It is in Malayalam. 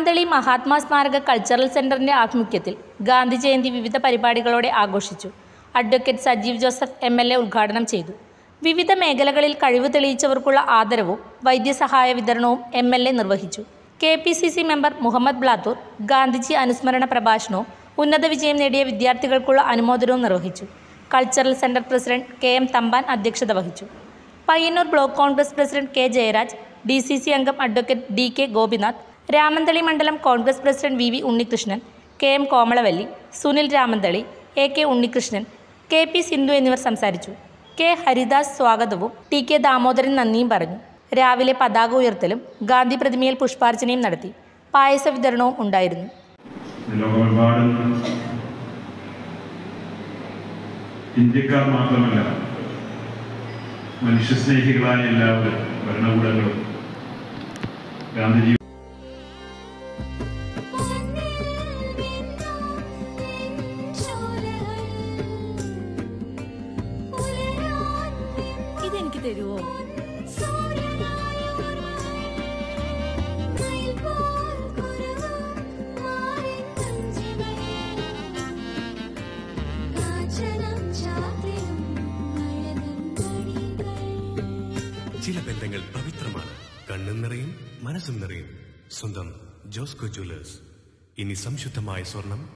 രാമന്തളി മഹാത്മാ സ്മാരക കൾച്ചറൽ സെന്ററിന്റെ ആഭിമുഖ്യത്തിൽ ഗാന്ധി ജയന്തി വിവിധ പരിപാടികളോടെ ആഘോഷിച്ചു advocate Sajeev Joseph M L A ഉദ്ഘാടനം ചെയ്തു വിവിധ മേഖലകളിൽ കഴിവ് തെളിയിച്ചവർക്കുള്ള ആദരവും വൈദ്യസഹായ വിതരണവും എം എൽ എ നിർവഹിച്ചു K P C C member Muhammad Blathur Gandhiji അനുസ്മരണ പ്രഭാഷണവും ഉന്നത വിജയം നേടിയ വിദ്യാർത്ഥികൾക്കുള്ള അനുമോദനവും നിർവഹിച്ചു cultural centre president K M Thampan അധ്യക്ഷത വഹിച്ചു Payyanur block Congress president K Jayaraj D C C അംഗം advocate D K Gopinath Ramanthali മണ്ഡലം Congress president V V Unnikrishnan K M Komalavalli Sunil Ramanthali A K Unnikrishnan K P Sindhu എന്നിവർ സംസാരിച്ചു കെ ഹരിദാസ് സ്വാഗതവും ടി കെ ദാമോദരൻ നന്ദിയും പറഞ്ഞു രാവിലെ പതാക ഉയർത്തലും ഗാന്ധി പ്രതിമയിൽ പുഷ്പാർച്ചനയും നടത്തി പായസ വിതരണവും ഉണ്ടായിരുന്നു ലോകമെമ്പാടും ഇന്ത്യക്കാർ മാത്രമല്ല മനുഷ്യസ്നേഹികളായ എല്ലാവരും ഭരണകൂടങ്ങളും ഗാന്ധിജി ഇതെനിക്ക് തരുവോ ചില ബന്ധങ്ങൾ പവിത്രമാണ് കണ്ണും നിറയും മനസ്സും നിറയും സ്വന്തം ജോസ്കോ ജ്വല്ലേഴ്സ് ഇനി സംശുദ്ധമായ സ്വർണം